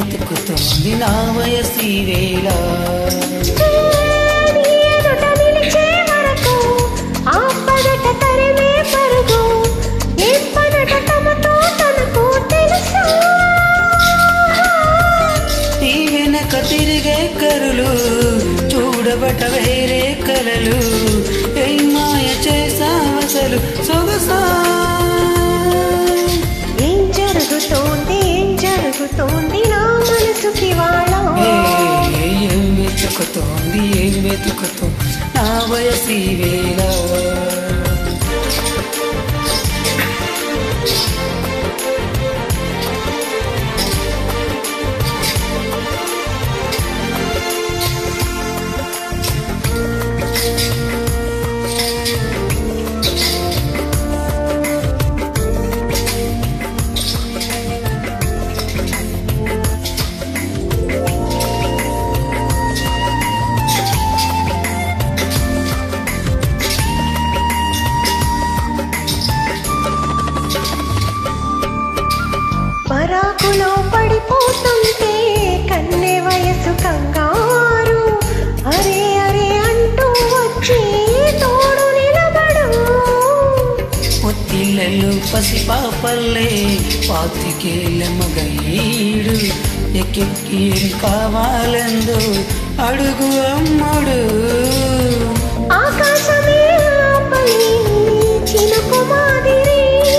వెతుకుతోంది నా వయసి వేళ నీ ఎదుట నిలిచే వరకు ఆపదట తరిమే పరుగు నింపదట తమతో తనకు తెలుసా నీ వెనక తిరిగే కరులు చూడబట వేరే కలలు ఏ మాయ చేసావసలు సొగసా ఏం జరుగుతోంది ఏం జరుగుతోంది నా మనసుకి వాళ్ళ ఏ, ఏం వెతుకుతోంది ఏం వెతుకుతో నా వయసి వేళ పరాకులో పడిపోతుంటే కన్నె వయసు కంగారు అరే అరే అంటూ వచ్చి తోడు నిలబడు పొత్తిళ్ళలు పసిపాపల్లే పాతికేళ్ళ మగఈడు ఎక్కెక్కి ఏం కావాలందో అడుగు అమ్మడు ఆకాశమే ఆపని చినుకు మాదిరి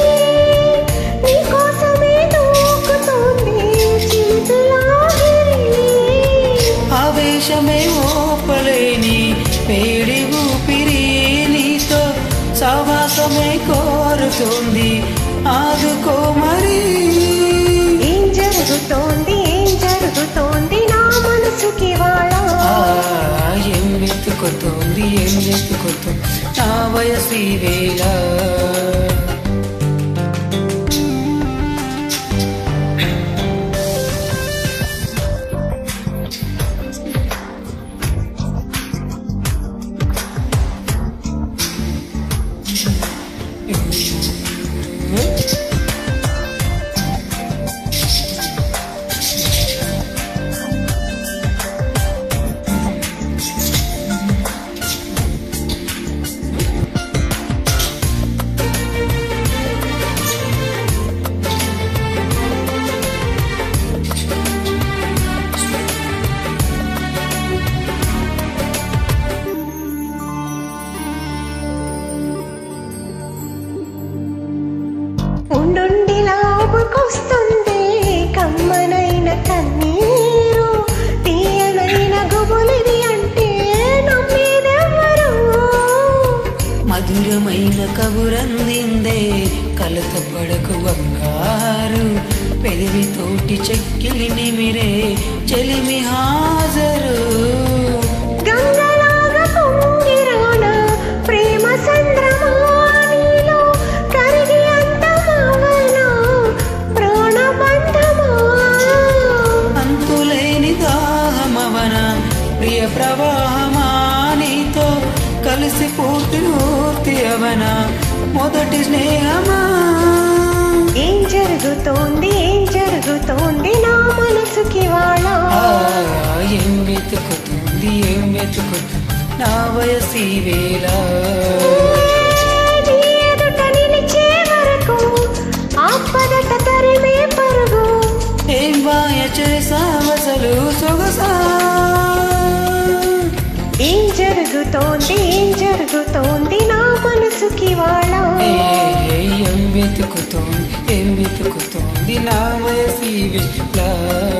నీకోసమే దూకుతోంది చిలుకులాగిరి ఆవేశమే ఓపలేని వేడి ఊపిరి నీతో సావాసమే కోరుతోంది ఆదుకో మరి ఏం జరుగుతోంది ఏం జరుగుతోంది నా మనసుకి వాళ్ళ ఆ, ఏం వెతుకుతోంది ఏం వెతుకుతోంది నా వయసి వేళ ఉండుండి లాభకొస్తుంది కమ్మనైన కన్నీరు తీయనైన గుబులిది అంటే నమ్మేదెవరు మధురమైన కబురందిందే కలత పడకు బంగారు పెదవి తోటి చెక్కిలి నిమిరే చెలిమి హాజరు గంగలాగా పొంగిరాన ప్రేమ సంద్రమానిలో కరిగి అంతమవన ప్రాణబంధమా అంతులేని దాహమవన ప్రియ ప్రవాహమా నీతో కలిసి పూర్తి పూర్తి అవన మొదటి స్నేహమా ఏం జరుగుతోంది ఏం జరుగుతోంది నా మనసుకి వాళ్ళ ఆ, ఏం వెతుకుతుంది ఏం వెతుకుతుంది నా వయసి వేళ నీ ఎదుట నిలిచే వరకు ఆపదట తరిమే పరుగు ఏం వాయ చేసావసలు సొగసా ఏం జరుగుతోంది ఏం జరుగుతోంది నా మనసుకి వాళ్ళ ఏ, ఏం వెతుకుతోంది ఏం వెతుకుతోంది నా వయసి వేళ